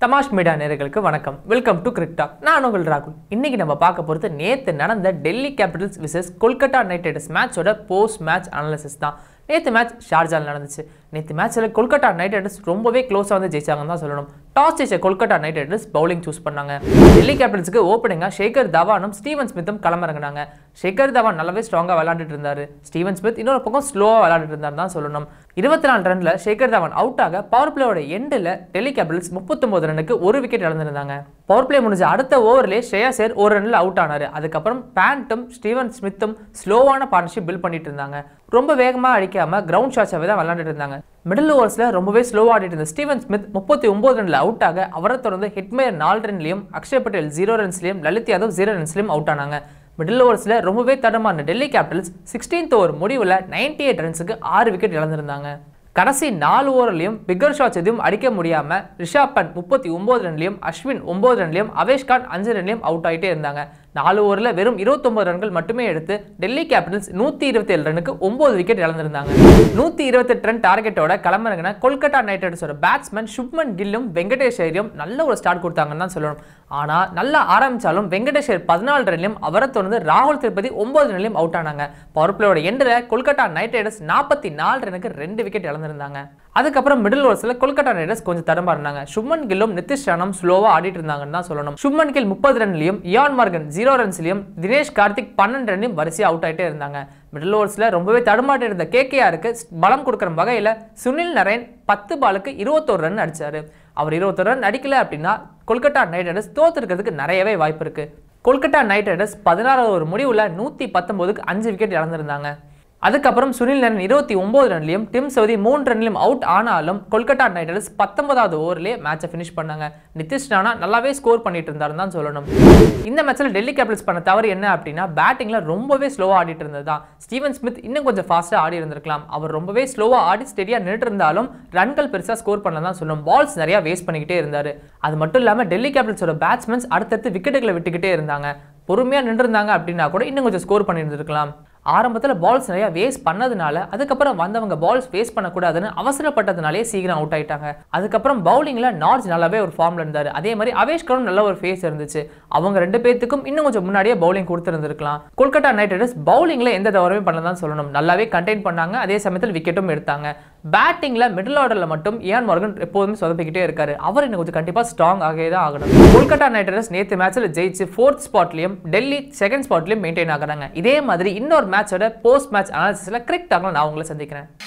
தமாஷ் மீடியா நேயர்களுக்கு வணக்கம் வெல்கம் டு கிரிக்டாக் நான் உங்கள் ராகுல் இன்னைக்கு நம்ம பார்க்க போகிறது நேற்று நடந்த Delhi Capitals versus Kolkata Knight Riders மேட்சோட போஸ்ட் மேட்ச் அனாலிசிஸ் தான் நேற்று மேட்ச் ஷார்ஜால் நடந்துச்சு நேற்று மேட்ச்சில் கொல்கத்தா நைட் ரைடர்ஸ் ரொம்பவே க்ளோஸாக வந்து ஜெயிச்சாங்கன்னு தான் சொல்லணும் டாஸ் ஜெயிச்ச Kolkata Knight Riders bowling choose பண்ணாங்க டெல்லி கேபிட்டல்ஸுக்கு ஓப்பனிங்காக ஷேகர் தவானும் ஸ்டீவன் ஸ்மித்தும் களமிறங்கினாங்க ஷேகர் தவான் நல்லாவே ஸ்ட்ராங்காக விளையாண்டுட்டு இருந்தார் ஸ்டீவன் ஸ்மித் இன்னொரு பக்கம் ஸ்லோவாக விளையாண்டுட்டு இருந்தார் தான் சொல்லணும் இருபத்தி நாலு ரனில் ஷேகர் தவான் அவுட் ஆக பவர் பிளேயோட எண்டில் டெல்லி கேபிட்டல்ஸ் முப்பத்தொம்பது ரனுக்கு ஒரு விக்கெட் இழந்திருந்தாங்க பவர் பிளே முடிஞ்ச அடுத்த ஓவர்லேயே ஸ்ரேயா சேர் ஒரு ரனில் அவுட் ஆனார் அதுக்கப்புறம் பேண்ட்டும் ஸ்டீவன் ஸ்மித்தும் ஸ்லோவான பார்ட்னர்ஷிப் பில்ட் பண்ணிட்டு இருந்தாங்க ரொம்ப வேகமாக அடிக்காமல் கிரவுண்ட் ஷாட்ஸாகவே தான் விளையாண்டுட்டு இருந்தாங்க மிடில் ஓவர்ஸில் ரொம்பவே ஸ்லோவாக ஆடிட்டு இருந்த ஸ்டீவன் ஸ்மித் முப்பத்தி ஒம்பது ரனில் அவுட் ஆக அவரை தொடர்ந்து ஹிட்மேயர் நாலு ரன்லையும் அக்ஷய் பட்டேல் ஜீரோ ரன்ஸ்லையும் லலித் யாதவ் ஜீரோ ரன்ஸ்லையும் அவுட் ஆனாங்க மிடில் ஓவர்ஸில் ரொம்பவே தடமான டெல்லி கேபிட்டல்ஸ் சிக்ஸ்டீன்த் ஓவர் முடிவில் நைன்டி எயிட் ரன்ஸுக்கு ஆறு விக்கெட் இழந்திருந்தாங்க கடைசி நாலு ஓவர்லையும் பிக்கர் ஷாட்ஸ் எதுவும் அடிக்க முடியாம ரிஷாப் பண்ட் முப்பத்தி ஒன்பது ரன்லையும் அஸ்வின் ஒன்பது ரன்லையும் அவேஷ் கான் அஞ்சு ரன்லையும் அவுட் ஆகிட்டே இருந்தாங்க நாலு ஓவரில் வெறும் இருபத்தொன்பது ரன்கள் மட்டுமே எடுத்து டெல்லி கேபிட்டல்ஸ் நூற்றி இருபத்தி ஏழு ரனுக்கு ஒன்பது விக்கெட் இழந்திருந்தாங்க நூற்றி இருபத்தெட்டு ரன் டார்கெட்டோட களமிறங்கின கொல்கத்தா நைட் ரைடர்ஸோட பேட்ஸ்மேன் சுப்மன் கில்லும் வெங்கடேஷ் ஐயரும் நல்ல ஒரு ஸ்டார்ட் கொடுத்தாங்கன்னு தான் சொல்லணும் ஆனால் நல்லா ஆரம்பிச்சாலும் வெங்கடேஷ் ஐயர் பதினாலு ரன்லையும் அவரை தொடர்ந்து ராகுல் திருப்பதி ஒன்பது ரன்லையும் அவுட் ஆனாங்க பவர் பிளேயோட எண்டில் கொல்கத்தா நைட் ரைடர்ஸ் நாற்பத்தி நாலு ரனுக்கு ரெண்டு விக்கெட் இழந்திருந்தாங்க அதுக்கப்புறம் மிடில் ஓவர்ஸில் கொல்கத்தா ரைடர்ஸ் கொஞ்சம் தடமாறினாங்க சுப்மன் கில்லும் நிதிஷ் ராணும் ஸ்லோவாக ஆடிட்டு இருந்தாங்கன்னு தான் சொல்லணும் சுப்மன் கில் முப்பது ரன்லையும் இயான் மார்கன் ஜீரோ ரன்ஸ்லையும் தினேஷ் கார்த்திக் பன்னெண்டு ரன்லையும் வரிசையாக அவுட் ஆகிட்டே இருந்தாங்க மிடில் ஓவர்ஸில் ரொம்பவே தடுமாட்டி இருந்த கேகேஆருக்கு பலம் கொடுக்குற வகையில் சுனில் நரேன் பத்து பாலுக்கு இருபத்தோரு ரன் அடிச்சாரு அவர் இருபத்தொரு ரன் அடிக்கல அப்படின்னா கொல்கத்தா நைட் ரைடர்ஸ் தோத்துருக்கிறதுக்கு நிறையவே வாய்ப்பு இருக்கு கொல்கத்தா நைட் ரைடர்ஸ் பதினாறாவது ஒரு முடிவில் நூற்றி பத்தொம்போதுக்கு அஞ்சு விக்கெட் இழந்திருந்தாங்க அதுக்கப்புறம் சுனில் நரன் இருபத்தி ஒன்பது ரன்லையும் டிம் சவுதி மூணு ரன்லையும் அவுட் ஆனாலும் கொல்கத்தா நைட் ரைடர்ஸ் பத்தொன்பதாவது ஓவர்லேயே மேட்சை ஃபினிஷ் பண்ணாங்க நிதிஷ் ராணா நல்லாவே ஸ்கோர் பண்ணிட்டு இருந்தாருன்னு தான் சொல்லணும் இந்த மேட்ச்சில் டெல்லி கேபிட்டல்ஸ் பண்ண தவறு என்ன அப்படின்னா பேட்டிங்கில் ரொம்பவே ஸ்லோவாக ஆடிட்டு இருந்தது தான் ஸ்டீவன் ஸ்மித் இன்னும் கொஞ்சம் ஃபாஸ்ட்டாக ஆடி இருந்திருக்கலாம் அவர் ரொம்பவே ஸ்லோவாக ஆடி ஸ்டெடியாக நின்று இருந்தாலும் ரன்கள் பெருசாக ஸ்கோர் பண்ண தான் சொல்லணும் பால்ஸ் நிறையா வேஸ்ட் பண்ணிக்கிட்டே இருந்தார் அது மட்டும் இல்லாமல் டெல்லி கேபிட்டல்ஸோட பேட்ஸ்மேன்ஸ் அடுத்தடுத்து விக்கெட்டுகளை விட்டுக்கிட்டே இருந்தாங்க பொறுமையாக நின்றுருந்தாங்க அப்படின்னா கூட இன்னும் கொஞ்சம் ஸ்கோர் பண்ணியிருந்திருக்கலாம் ஆரம்பத்தில் பால்ஸ் நிறையா வேஸ்ட் பண்ணதுனால அதுக்கப்புறம் வந்தவங்க பால்ஸ் வேஸ்ட் பண்ணக்கூடாதுன்னு அவசரப்பட்டதுனாலே சீக்கிரம் அவுட் ஆயிட்டாங்க அதுக்கப்புறம் பவுலிங்கில் நார்ஜ் நல்லாவே ஒரு ஃபார்மில் இருந்தார் அதே மாதிரி அவேஷ் கரும் நல்ல ஒரு ஃபேஸ் இருந்துச்சு அவங்க ரெண்டு பேர்த்துக்கும் இன்னும் கொஞ்சம் முன்னாடியே பவுலிங் கொடுத்துருந்துருக்கலாம் கொல்கத்தா நைட் ரைடர்ஸ் பவுலிங்கில் எந்த தவறுமே பண்ணதான் சொல்லணும் நல்லாவே கண்டெயின் பண்ணாங்க அதே சமயத்தில் விக்கெட்டும் எடுத்தாங்க பேட்டிங்கில் மிடில் ஆர்டரில் மட்டும் ஏன் மார்கன் எப்போதுமே சொதப்பிக்கிட்டே இருக்காரு அவர் இன்னும் கொஞ்சம் கண்டிப்பாக ஸ்ட்ராங் ஆகவே தான் ஆகணும் கொல்கத்தா நைட் ரைடர்ஸ் நேற்று மேட்ச்சில் ஜெயிச்சு ஃபோர்த் ஸ்பாட்லையும் டெல்லி செகண்ட் ஸ்பாட்லையும் மெயின்டைன் ஆகுறாங்க இதே மாதிரி இன்னொரு மேட்சோட போஸ்ட் மேட்ச் அனாலிசிஸில் கரெக்டாக நான் உங்களை சந்திக்கிறேன்